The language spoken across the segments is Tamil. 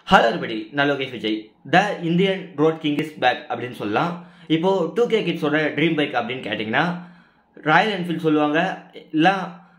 ஹலோ everybody நான் Lokesh Vijay the Indian road king is back அப்படின்னு சொல்லலாம் இப்போ டூ கே கிட்ஸோட ட்ரீம் பைக் அப்படின்னு கேட்டிங்கன்னா ராயல் என்ஃபீல்ட் சொல்லுவாங்க இல்லை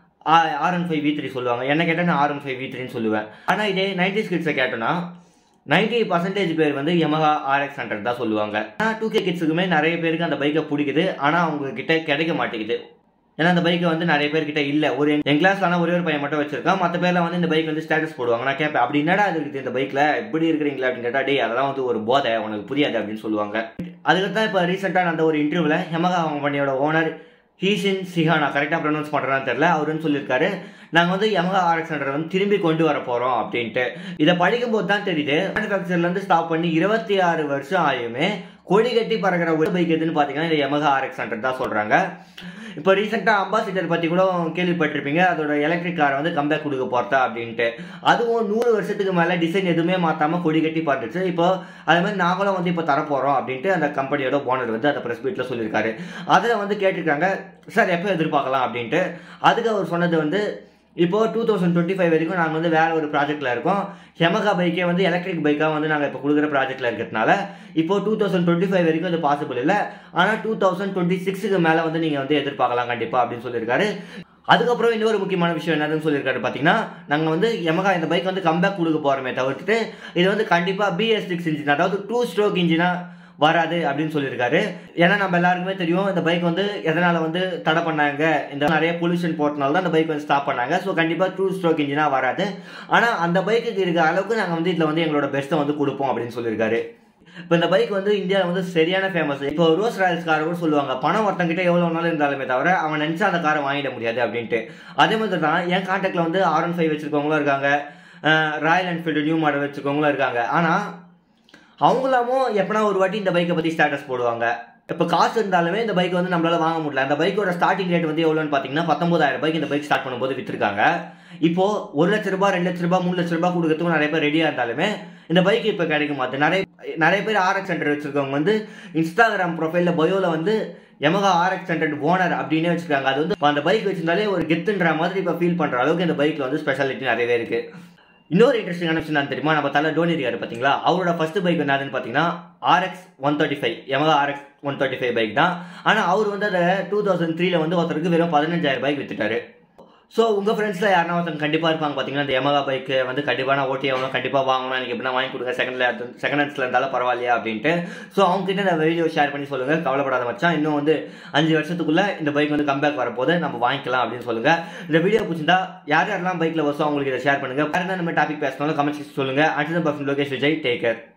R one five V three சொல்லுவாங்க என்ன கேட்டால் நான் ஆர் ஒன் ஃபைவ் வி த்ரீன்னு சொல்லுவேன் ஆனால் இதே நைன்டி கிட்ஸை கேட்டோன்னா நைன்டி பர்சன்டேஜ் பேர் வந்து Yamaha RX ஹண்ட்ரட் தான் சொல்லுவாங்க ஆனால் டூ கே கிட்ஸுக்குமே நிறைய பேருக்கு அந்த பைக்கை பிடிக்குது ஆனால் அவங்க கிட்ட கிடைக்க மாட்டேங்குது ஏன்னா அந்த பைக் வந்து நிறைய பேர்கிட்ட இல்ல ஒரு என் என் கிளாஸ்ல ஆனா ஒரே ஒரு பையன் மட்டும் வச்சிருக்கான் மத்த பேர்ல வந்து இந்த பைக் வந்து ஸ்டேட்டஸ் போடுவாங்க நான் கேட்பேன் அப்படி என்னடா அது இருக்குது இந்த பைக்ல இப்படி இருக்கிறீங்களா அப்படின்னு கேட்டா டேய் அதெல்லாம் வந்து ஒரு போதை உனக்கு புரியாது அப்படின்னு சொல்லுவாங்க அதுக்கு தான் இப்போ ரீசெண்டாக அந்த ஒரு இன்டர்வியூல Yamaha கம்பெனியோட ஓனர் ஹீஷின் சிஹா நான் கரெக்டாக ப்ரொனவுன்ஸ் பண்ணுறேன்னு தெரியல அவருன்னு சொல்லியிருக்காரு நாங்கள் வந்து Yamaha RX ஹண்ட்ரட் வந்து திரும்பி கொண்டு வர போகிறோம் அப்படின்ட்டு இதை படிக்கும்போது தான் தெரியுது மேனுஃபேக்சர்லேருந்து ஸ்டாப் பண்ணி இருபத்தி ஆறு வருஷம் ஆயுமே கொடி கட்டி பறக்கிற ஒரு பைக் எதுன்னு பார்த்தீங்கன்னா இந்த Yamaha RX ஹண்ட்ரட் தான் சொல்கிறாங்க இப்போ ரீசெண்டாக அம்பாசிடர் பற்றி கூட கேள்விப்பட்டிருப்பீங்க அதோட எலக்ட்ரிக் காரை வந்து கம்பேக் கொடுக்க போகிறதா அப்படின்ட்டு அதுவும் நூறு வருஷத்துக்கு மேலே டிசைன் எதுவுமே மாற்றாமல் கொடி கட்டி பார்த்துச்சு இப்போ அதே மாதிரி நாங்களும் வந்து இப்போ தரப்போகிறோம் அப்படின்ட்டு அந்த கம்பெனியோட ஓனர் வந்து அந்த ப்ரெஸ் மீட்டில் சொல்லியிருக்காரு அதில் வந்து கேட்டிருக்காங்க சார் எப்போ எதிர்பார்க்கலாம் அப்படின்ட்டு அதுக்கு அவர் சொன்னது வந்து இப்போ டூ தௌசண்ட் டுவெண்ட்டி ஃபைவ் வரைக்கும் நாங்கள் வந்து வேற ஒரு ப்ராஜெக்ட்ல இருக்கோம் Yamaha பைக்கே வந்து எலக்ட்ரிக் பைக்காக வந்து நாங்கள் இப்போ கொடுக்குற ப்ராஜெக்ட்ல இருக்கிறதுனால இப்போ டூ தௌசண்ட் டுவெண்ட்டி ஃபைவ் வரைக்கும் அது பாசிபிள் இல்லை ஆனால் டூ தௌசண்ட் டுவெண்ட்டி சிக்ஸுக்கு மேலே வந்து நீங்கள் வந்து எதிர்பார்க்கலாம் கண்டிப்பாக அப்படின்னு சொல்லியிருக்காரு அதுக்கப்புறம் இன்னொரு முக்கியமான விஷயம் என்னதுன்னு சொல்லியிருக்காரு பார்த்தீங்கன்னா நாங்கள் வந்து Yamaha இந்த பைக் வந்து கம்பேக் கொடுக்க போகிறோமே தவிர்த்துட்டு இது வந்து கண்டிப்பாக பிஎஸ் சிக்ஸ் இன்ஜின் அதாவது டூ ஸ்ட்ரோக் இன்ஜினா வராது அப்படின்னு சொல்லியிருக்காரு ஏன்னா நம்ம எல்லாருக்குமே தெரியும் இந்த பைக் வந்து எதனால வந்து தடை பண்ணாங்க இந்த நிறைய பொல்யூஷன் போட்டனால தான் அந்த பைக் வந்து ஸ்டாப் பண்ணாங்க ஸோ கண்டிப்பாக டூ ஸ்ட்ரோக் இன்ஜினா வராது ஆனால் அந்த பைக்குக்கு இருக்க அளவுக்கு நாங்கள் வந்து இதில் வந்து எங்களோட பெஸ்ட்டை வந்து கொடுப்போம் அப்படின்னு சொல்லியிருக்காரு இப்போ இந்த பைக் வந்து இந்தியாவில் வந்து சரியான ஃபேமஸ் இப்போ ரோஸ் ராயல்ஸ் காரை கூட சொல்லுவாங்க பணம் ஒருத்தங்கிட்ட எவ்வளோ நாளும் இருந்தாலுமே தவிர அவன் நினச்சா அந்த காரை வாங்கிட முடியாது அப்படின்ட்டு அதே மாதிரி தான் என் கான்டாக்டில் வந்து ஆர் ஒன் ஃபைவ் வச்சிருக்கவங்களும் இருக்காங்க ராயல் என்ஃபீல்டு நியூ மாடல் வச்சிருக்கவங்களும் இருக்காங்க ஆனால் அவங்களாமும் எப்பனா ஒரு வாட்டி இந்த பைக்கை பற்றி ஸ்டேட்டஸ் போடுவாங்க இப்போ காசு இருந்தாலுமே இந்த பைக் வந்து நம்மளால வாங்க முடியல அந்த பைக்கோட ஸ்டார்டிங் ரேட் வந்து எவ்வளோன்னு பார்த்தீங்கன்னா பத்தொன்பதாயிரம் பைக் இந்த பைக் ஸ்டார்ட் பண்ணும்போது விற்றுருக்காங்க இப்போ ஒரு லட்ச ரூபாய் ரெண்டு லட்ச ரூபாய் மூணு லட்ச ரூபாய் கொடுக்கறதுக்கும் நிறைய பேர் ரெடியாக இருந்தாலுமே இந்த பைக் இப்போ கிடைக்க மாட்டுது நிறைய நிறைய பேர் ஆர்எக்ஸ் ஹண்ட்ரட் வச்சிருக்கவங்க வந்து இன்ஸ்டாகிராம் ப்ரொஃபைலில் பயோவில் வந்து Yamaha RX ஹண்ட்ரட் ஓனர் அப்படின்னே வச்சிருக்காங்க அது வந்து அந்த பைக் வச்சிருந்தாலே ஒரு கெத்துன்ற மாதிரி இப்போ ஃபீல் பண்ணுற அளவுக்கு இந்த பைக்கில் வந்து ஸ்பெஷாலிட்டி நிறையவே இருக்கு இன்னொரு இன்ட்ரெஸ்டிங்கான விஷயம் என்ன தெரியுமா நம்ம தலை டோனி இருக்காரு பார்த்தீங்களா அவரோட ஃபர்ஸ்ட் பைக் என்னதுன்னு பார்த்தீங்கன்னா RX one thirty five Yamaha RX one thirty five bike தான் ஆனால் அவர் வந்து அதை டூ தௌசண்ட் த்ரீல வந்து ஒருத்தருக்கு வெறும் பதினஞ்சாயிரம் பைக் வித்துட்டாரு ஸோ உங்கள் ஃப்ரெண்ட்ஸில் யாருனா ஒருத்தங்க கண்டிப்பாக இருப்பாங்க பார்த்தீங்கன்னா இந்த Yamaha பைக் வந்து கண்டிப்பாக நான் ஓட்டி ஆகணும் கண்டிப்பாக வாங்கணும் எனக்கு எப்படின்னா வாங்கி கொடுங்க செகண்ட்ல செகண்ட் ஹேண்ட்ஸில் இருந்தாலும் பரவாயில்லையா அப்படின்ட்டு ஸோ அவங்க கிட்ட இந்த வீடியோ ஷேர் பண்ணி சொல்லுங்கள் கவலைப்படாத மச்சான் இன்னும் வந்து அஞ்சு வருஷத்துக்குள்ள இந்த பைக் வந்து கம்பேக் வரப்போது நம்ம வாங்கிக்கலாம் அப்படின்னு சொல்லுங்க இந்த வீடியோ பிடிச்சிருந்தா யார் யாரெல்லாம் பைக்கில் வசோ அவங்களுக்கு இதை ஷேர் பண்ணுங்க வேறு என்ன நம்ம டாபிக் பேசணும் கமெண்ட் சொல்லுங்க அடுத்த பர்சன் லோகேஷ் விஜய் டேக்கர்